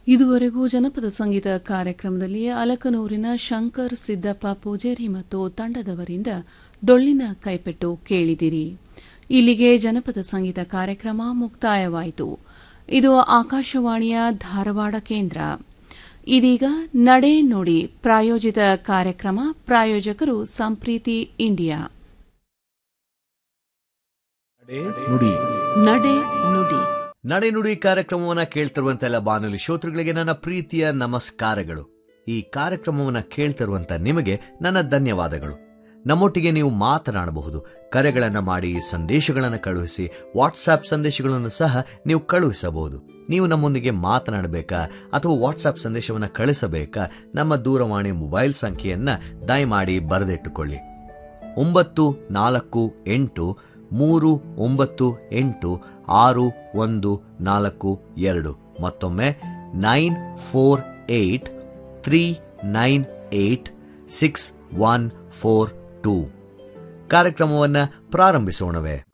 ಇದುವರೆಗೂ ಜನಪದ ಸಂಗೀತ ಕಾರ್ಯಕ್ರಮದಲ್ಲಿ ಅಲಕನೂರಿನ ಶಂಕರ್ ಸಿದ್ದಪ್ಪ ಪೂಜೇರಿ ಮತ್ತು ತಂಡದವರಿಂದ ಡೊಳ್ಳಿನ ಕೈಪೆಟ್ಟು ಕೇಳಿದಿರಿ ಇಲ್ಲಿಗೆ ಜನಪದ ಸಂಗೀತ ಕಾರ್ಯಕ್ರಮ ಮುಕ್ತಾಯವಾಯಿತು ಇದು ಆಕಾಶವಾಣಿಯ ಧಾರವಾಡ ಕೇಂದ್ರ ಇದೀಗ ನಡೆ ನುಡಿ ಪ್ರಾಯೋಜಿತ ಕಾರ್ಯಕ್ರಮ ಪ್ರಾಯೋಜಕರು ಸಂಪ್ರೀತಿ ಇಂಡಿಯಾ ನುಡಿ ನಡೆ ನುಡಿ ನಡೆನುಡಿ ಕಾರ್ಯಕ್ರಮವನ್ನು ಕೇಳ್ತಿರುವಂತ ಎಲ್ಲ ಬಾನುಲಿ ಶ್ರೋತೃಗಳಿಗೆ ನನ್ನ ಪ್ರೀತಿಯ ನಮಸ್ಕಾರಗಳು ಈ ಕಾರ್ಯಕ್ರಮವನ್ನು ಕೇಳ್ತಿರುವಂತ ನಿಮಗೆ ನನ್ನ ಧನ್ಯವಾದಗಳು ನಮ್ಮೊಟ್ಟಿಗೆ ನೀವು ಮಾತನಾಡಬಹುದು ಕರೆಗಳನ್ನು ಮಾಡಿ ಸಂದೇಶಗಳನ್ನು ಕಳುಹಿಸಿ ವಾಟ್ಸಾಪ್ ಸಂದೇಶಗಳನ್ನು ಸಹ ನೀವು ಕಳುಹಿಸಬಹುದು ನೀವು ನಮ್ಮೊಂದಿಗೆ ಮಾತನಾಡಬೇಕಾ ಅಥವಾ ವಾಟ್ಸಾಪ್ ಸಂದೇಶವನ್ನು ಕಳಿಸಬೇಕಾ ನಮ್ಮ ದೂರವಾಣಿ ಮೊಬೈಲ್ ಸಂಖ್ಯೆಯನ್ನ ದಯಮಾಡಿ ಬರೆದಿಟ್ಟುಕೊಳ್ಳಿ ಒಂಬತ್ತು ನಾಲ್ಕು ಎಂಟು ಮೂರು ಒಂಬತ್ತು ಎಂಟು ಆರು ಒಂದು ನಾಲ್ಕು ಎರಡು ಮತ್ತೊಮ್ಮೆ nine four eight three nine eight six one four two ಕಾರ್ಯಕ್ರಮವನ್ನು ಪ್ರಾರಂಭಿಸೋಣವೇ